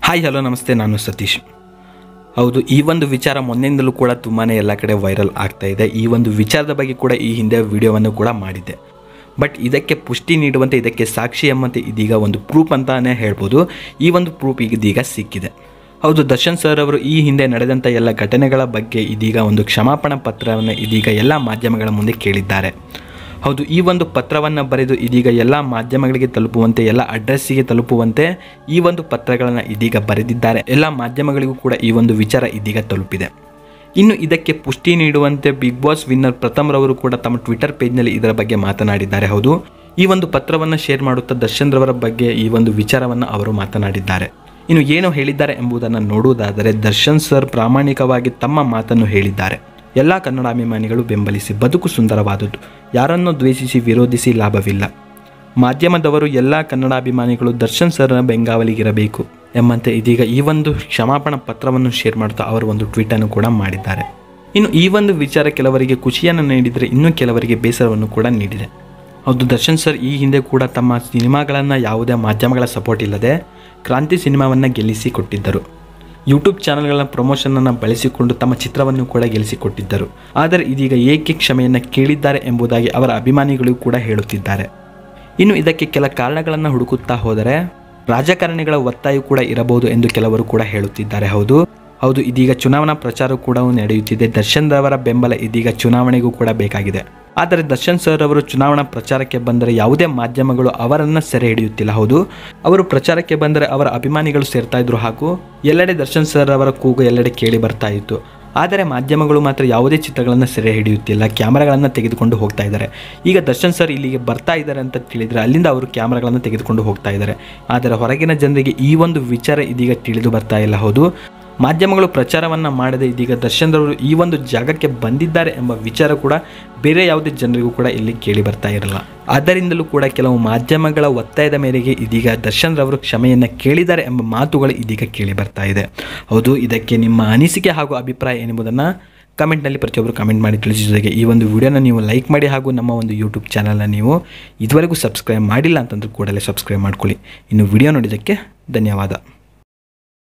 hi hello ನಮಸ್ತೆ ನಾನು ಸತೀಶ್ ಹೌದು ಈ ಒಂದು ವಿಚಾರ ಮೊನ್ನೆಯಿಂದಲೂ ಕೂಡ ತುಂಬಾ ಎಲ್ಲ ಕಡೆ ವೈರಲ್ ಆಗ್ತಾ ಇದೆ ಈ ಒಂದು ವಿಚಾರದ ಬಗ್ಗೆ ಕೂಡ ಈ ಹಿಂದೆ ವಿಡಿಯೋವನ್ನು ಕೂಡ ಮಾಡಿದ್ದೆ ಬಟ್ ಇದಕ್ಕೆ ಪುಷ್ಟಿ ನೀಡುವಂತೆ ಇದಕ್ಕೆ ಸಾಕ್ಷಿ ಎಂಬಂತೆ ಇದೀಗ ಒಂದು ಪ್ರೂಫ್ ಅಂತಾನೆ ಹೇಳ್ಬೋದು ಈ ಒಂದು ಪ್ರೂಫ್ ಇದೀಗ ಸಿಕ್ಕಿದೆ ಹೌದು ದರ್ಶನ್ ಸರ್ ಅವರು ಈ ಹಿಂದೆ ನಡೆದಂಥ ಎಲ್ಲ ಘಟನೆಗಳ ಬಗ್ಗೆ ಇದೀಗ ಒಂದು ಕ್ಷಮಾಪಣಾ ಪತ್ರವನ್ನು ಇದೀಗ ಎಲ್ಲ ಮಾಧ್ಯಮಗಳ ಮುಂದೆ ಕೇಳಿದ್ದಾರೆ ಹೌದು ಈ ಒಂದು ಪತ್ರವನ್ನು ಬರೆದು ಇದೀಗ ಎಲ್ಲ ಮಾಧ್ಯಮಗಳಿಗೆ ತಲುಪುವಂತೆ ಎಲ್ಲ ಅಡ್ರೆಸ್ಸಿಗೆ ತಲುಪುವಂತೆ ಈ ಒಂದು ಪತ್ರಗಳನ್ನು ಇದೀಗ ಬರೆದಿದ್ದಾರೆ ಎಲ್ಲ ಮಾಧ್ಯಮಗಳಿಗೂ ಕೂಡ ಈ ಒಂದು ವಿಚಾರ ಇದೀಗ ತಲುಪಿದೆ ಇನ್ನು ಇದಕ್ಕೆ ಪುಷ್ಟಿ ನೀಡುವಂತೆ ಬಿಗ್ ಬಾಸ್ ವಿನ್ನರ್ ಪ್ರಥಮ್ ರವರು ಕೂಡ ತಮ್ಮ ಟ್ವಿಟರ್ ಪೇಜ್ನಲ್ಲಿ ಇದರ ಬಗ್ಗೆ ಮಾತನಾಡಿದ್ದಾರೆ ಹೌದು ಈ ಒಂದು ಪತ್ರವನ್ನು ಶೇರ್ ಮಾಡುತ್ತಾ ದರ್ಶನ್ ರವರ ಬಗ್ಗೆ ಈ ಒಂದು ವಿಚಾರವನ್ನು ಅವರು ಮಾತನಾಡಿದ್ದಾರೆ ಇನ್ನು ಏನು ಹೇಳಿದ್ದಾರೆ ಎಂಬುದನ್ನು ನೋಡುವುದಾದರೆ ದರ್ಶನ್ ಸರ್ ಪ್ರಾಮಾಣಿಕವಾಗಿ ತಮ್ಮ ಮಾತನ್ನು ಹೇಳಿದ್ದಾರೆ ಎಲ್ಲ ಕನ್ನಡಾಭಿಮಾನಿಗಳು ಬೆಂಬಲಿಸಿ ಬದುಕು ಸುಂದರವಾದುದು ಯಾರನ್ನು ದ್ವೇಷಿಸಿ ವಿರೋಧಿಸಿ ಲಾಭವಿಲ್ಲ ಮಾಧ್ಯಮದವರು ಎಲ್ಲ ಕನ್ನಡಾಭಿಮಾನಿಗಳು ದರ್ಶನ್ ಸರ್ನ ಬೆಂಗಾವಲಿಗಿರಬೇಕು ಎಂಬಂತೆ ಇದೀಗ ಈ ಒಂದು ಕ್ಷಮಾಪಣಾ ಪತ್ರವನ್ನು ಶೇರ್ ಮಾಡ್ತಾ ಅವರು ಒಂದು ಟ್ವೀಟನ್ನು ಕೂಡ ಮಾಡಿದ್ದಾರೆ ಇನ್ನು ಈ ಒಂದು ವಿಚಾರ ಕೆಲವರಿಗೆ ಖುಷಿಯನ್ನು ನೀಡಿದರೆ ಇನ್ನೂ ಕೆಲವರಿಗೆ ಬೇಸರವನ್ನು ಕೂಡ ನೀಡಿದೆ ಹೌದು ದರ್ಶನ್ ಸರ್ ಈ ಹಿಂದೆ ಕೂಡ ತಮ್ಮ ಸಿನಿಮಾಗಳನ್ನು ಯಾವುದೇ ಮಾಧ್ಯಮಗಳ ಸಪೋರ್ಟ್ ಇಲ್ಲದೆ ಕ್ರಾಂತಿ ಸಿನಿಮಾವನ್ನು ಗೆಲ್ಲಿಸಿ ಕೊಟ್ಟಿದ್ದರು ಯೂಟ್ಯೂಬ್ ಚಾನಲ್ಗಳ ಪ್ರಮೋಷನನ್ನು ಬಳಸಿಕೊಂಡು ತಮ್ಮ ಚಿತ್ರವನ್ನು ಕೂಡ ಗೆಲ್ಲಿಸಿಕೊಟ್ಟಿದ್ದರು ಆದರೆ ಇದೀಗ ಏಕೆ ಕ್ಷಮೆಯನ್ನು ಕೇಳಿದ್ದಾರೆ ಎಂಬುದಾಗಿ ಅವರ ಅಭಿಮಾನಿಗಳು ಕೂಡ ಹೇಳುತ್ತಿದ್ದಾರೆ ಇನ್ನು ಇದಕ್ಕೆ ಕೆಲ ಕಾರಣಗಳನ್ನು ಹುಡುಕುತ್ತಾ ಹೋದರೆ ರಾಜಕಾರಣಿಗಳ ಒತ್ತಾಯ ಕೂಡ ಇರಬಹುದು ಎಂದು ಕೆಲವರು ಕೂಡ ಹೇಳುತ್ತಿದ್ದಾರೆ ಹೌದು ಹೌದು ಇದೀಗ ಚುನಾವಣಾ ಪ್ರಚಾರ ಕೂಡ ನಡೆಯುತ್ತಿದೆ ದರ್ಶನ್ ರವರ ಬೆಂಬಲ ಇದೀಗ ಚುನಾವಣೆಗೂ ಕೂಡ ಬೇಕಾಗಿದೆ ಆದರೆ ದರ್ಶನ್ ಸರ್ ಅವರು ಚುನಾವಣಾ ಪ್ರಚಾರಕ್ಕೆ ಬಂದರೆ ಯಾವುದೇ ಮಾಧ್ಯಮಗಳು ಅವರನ್ನು ಸೆರೆ ಹಿಡಿಯುತ್ತಿಲ್ಲ ಹೌದು ಅವರು ಪ್ರಚಾರಕ್ಕೆ ಬಂದರೆ ಅವರ ಅಭಿಮಾನಿಗಳು ಸೇರ್ತಾ ಇದ್ರು ಹಾಗೂ ಎಲ್ಲೆಡೆ ದರ್ಶನ್ ಸರ್ ಅವರ ಕೂಗು ಎಲ್ಲೆಡೆ ಕೇಳಿ ಬರ್ತಾ ಇತ್ತು ಆದರೆ ಮಾಧ್ಯಮಗಳು ಮಾತ್ರ ಯಾವುದೇ ಚಿತ್ರಗಳನ್ನು ಸೆರೆ ಹಿಡಿಯುತ್ತಿಲ್ಲ ಕ್ಯಾಮರಾಗಳನ್ನು ತೆಗೆದುಕೊಂಡು ಹೋಗ್ತಾ ಇದ್ದಾರೆ ಈಗ ದರ್ಶನ್ ಸರ್ ಇಲ್ಲಿಗೆ ಬರ್ತಾ ಇದ್ದಾರೆ ಅಂತ ತಿಳಿದರೆ ಅಲ್ಲಿಂದ ಅವರು ಕ್ಯಾಮರಾಗಳನ್ನು ತೆಗೆದುಕೊಂಡು ಹೋಗ್ತಾ ಇದ್ದಾರೆ ಆದರೆ ಹೊರಗಿನ ಜನರಿಗೆ ಈ ಒಂದು ವಿಚಾರ ಇದೀಗ ತಿಳಿದು ಬರ್ತಾ ಇಲ್ಲ ಹೌದು ಮಾಧ್ಯಮಗಳು ಪ್ರಚಾರವನ್ನು ಮಾಡದೆ ಇದೀಗ ದರ್ಶನ್ ರವರು ಈ ಒಂದು ಜಾಗಕ್ಕೆ ಬಂದಿದ್ದಾರೆ ಎಂಬ ವಿಚಾರ ಕೂಡ ಬೇರೆ ಯಾವುದೇ ಜನರಿಗೂ ಕೂಡ ಇಲ್ಲಿ ಕೇಳಿ ಬರ್ತಾ ಇರಲ್ಲ ಆದ್ದರಿಂದಲೂ ಕೂಡ ಕೆಲವು ಮಾಧ್ಯಮಗಳ ಒತ್ತಾಯದ ಮೇರೆಗೆ ಇದೀಗ ದರ್ಶನ್ ರವರು ಕ್ಷಮೆಯನ್ನು ಕೇಳಿದ್ದಾರೆ ಎಂಬ ಮಾತುಗಳು ಇದೀಗ ಕೇಳಿ ಬರ್ತಾ ಇದೆ ಹೌದು ಇದಕ್ಕೆ ನಿಮ್ಮ ಅನಿಸಿಕೆ ಹಾಗೂ ಅಭಿಪ್ರಾಯ ಏನೆಂಬುದನ್ನು ಕಮೆಂಟ್ನಲ್ಲಿ ಪ್ರತಿಯೊಬ್ಬರು ಕಮೆಂಟ್ ಮಾಡಿ ತಿಳಿಸಿ ಜೊತೆಗೆ ಈ ಒಂದು ವಿಡಿಯೋನ ನೀವು ಲೈಕ್ ಮಾಡಿ ಹಾಗೂ ನಮ್ಮ ಒಂದು ಯೂಟ್ಯೂಬ್ ಚಾನಲ್ನ ನೀವು ಇದುವರೆಗೂ ಸಬ್ಸ್ಕ್ರೈಬ್ ಮಾಡಿಲ್ಲ ಅಂತಂದ್ರೂ ಕೂಡಲೇ ಸಬ್ಸ್ಕ್ರೈಬ್ ಮಾಡ್ಕೊಳ್ಳಿ ಇನ್ನು ವಿಡಿಯೋ ನೋಡಿದ್ದಕ್ಕೆ ಧನ್ಯವಾದ